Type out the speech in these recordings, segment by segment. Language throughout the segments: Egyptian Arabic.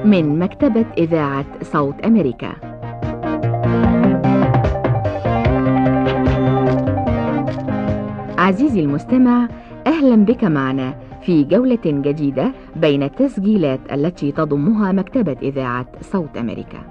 من مكتبة إذاعة صوت أمريكا عزيزي المستمع أهلا بك معنا في جولة جديدة بين التسجيلات التي تضمها مكتبة إذاعة صوت أمريكا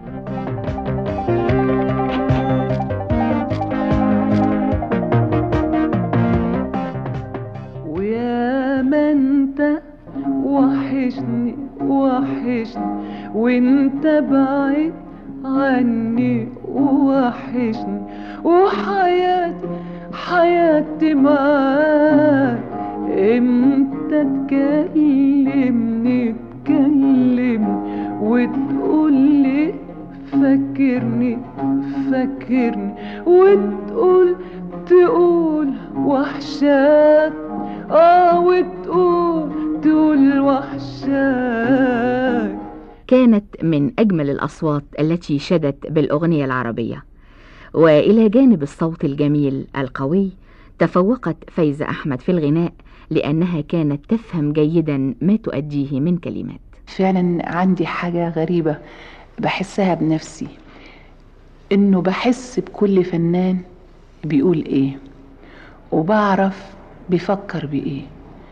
ويا ما انت وحشني وحشني وانت بعيد عني وحشني وحياتي حياتي معاك امتى تكلمني تكلمني وتقول لي فاكرني فاكرني وتقول تقول وحشات اه وتقول تقول وحشات كانت من أجمل الأصوات التي شدت بالأغنية العربية وإلى جانب الصوت الجميل القوي تفوقت فايزة أحمد في الغناء لأنها كانت تفهم جيدا ما تؤديه من كلمات فعلا عندي حاجة غريبة بحسها بنفسي انه بحس بكل فنان بيقول ايه وبعرف بيفكر بايه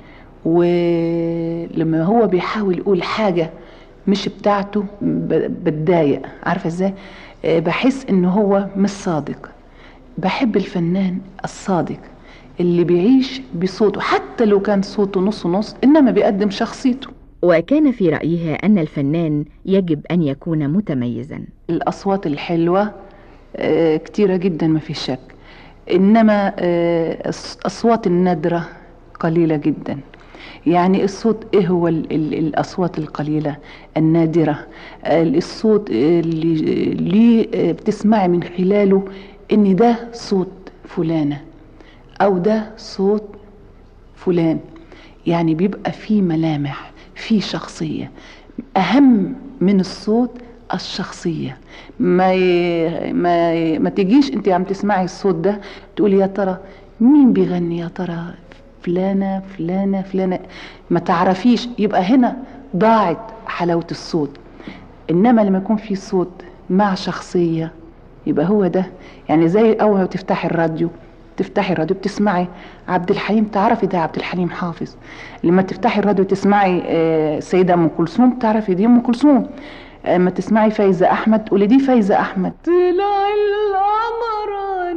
ولما هو بيحاول يقول حاجة مش بتاعته ب- بتضايق عارفة ازاي آه، بحس ان هو مش صادق بحب الفنان الصادق اللي بيعيش بصوته حتى لو كان صوته نص نص انما بيقدم شخصيته وكان في رأيها أن الفنان يجب أن يكون متميزا الأصوات الحلوة آه، كتيرة جدا ما في شك إنما آه، الص- الأصوات النادرة قليلة جدا يعني الصوت إيه هو ال- ال- الأصوات القليلة النادرة آه، الصوت اللي اللي آه، بتسمعي من خلاله إن ده صوت فلانة أو ده صوت فلان يعني بيبقى فيه ملامح فيه شخصية أهم من الصوت الشخصية ما ي... ما ي... ما تجيش انت عم تسمعي الصوت ده تقولي يا ترى مين بيغني يا ترى فلانة فلانة فلانة ما تعرفيش يبقى هنا ضاعت حلاوة الصوت انما لما يكون في صوت مع شخصية يبقى هو ده يعني زي اول ما تفتحي الراديو تفتحي الراديو بتسمعي عبد الحليم تعرفي ده عبد الحليم حافظ لما تفتحي الراديو تسمعي آه، السيدة ام كلثوم تعرفي دي ام كلثوم لما تسمعي فايزة احمد تقولي دي فايزة احمد طلع القمر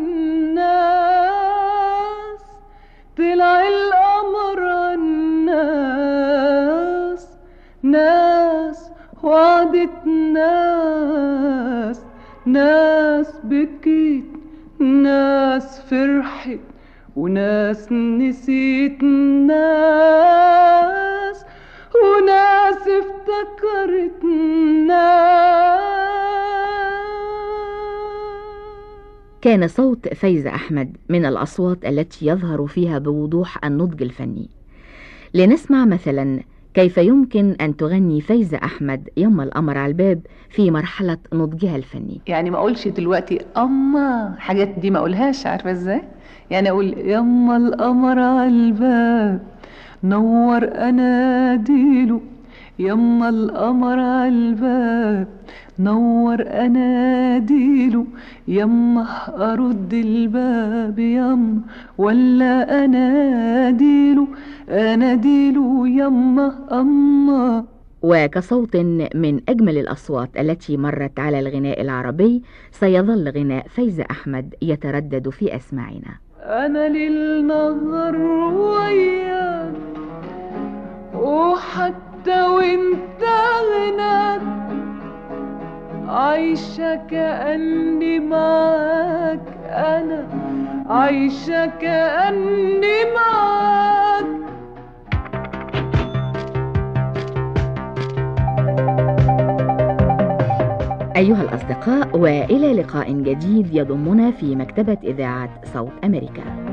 الناس طلع القمر الناس ناس وعدت ناس ناس بكيت ناس فرحت وناس نسيت ناس وناس افتكرت ناس كان صوت فايزة أحمد من الأصوات التي يظهر فيها بوضوح النضج الفني لنسمع مثلا كيف يمكن أن تغني فايزة أحمد يم القمر على الباب في مرحلة نضجها الفني يعني ما اقولش دلوقتي اما حاجات دي ما اقولهاش عارفه ازاي يعني اقول يما القمر على الباب نور اناديله يما القمر على الباب نور اناديله يما ارد الباب يما ولا اناديله اناديله يما اما وكصوت من أجمل الأصوات التي مرت على الغناء العربي سيظل غناء فايزة أحمد يتردد في أسماعنا انا ليل نهار وياك وحتى وانت هناك عايشة كأني معاك أنا عايشة كأني معاك أيها الأصدقاء وإلى لقاء جديد يضمنا في مكتبة إذاعة صوت أمريكا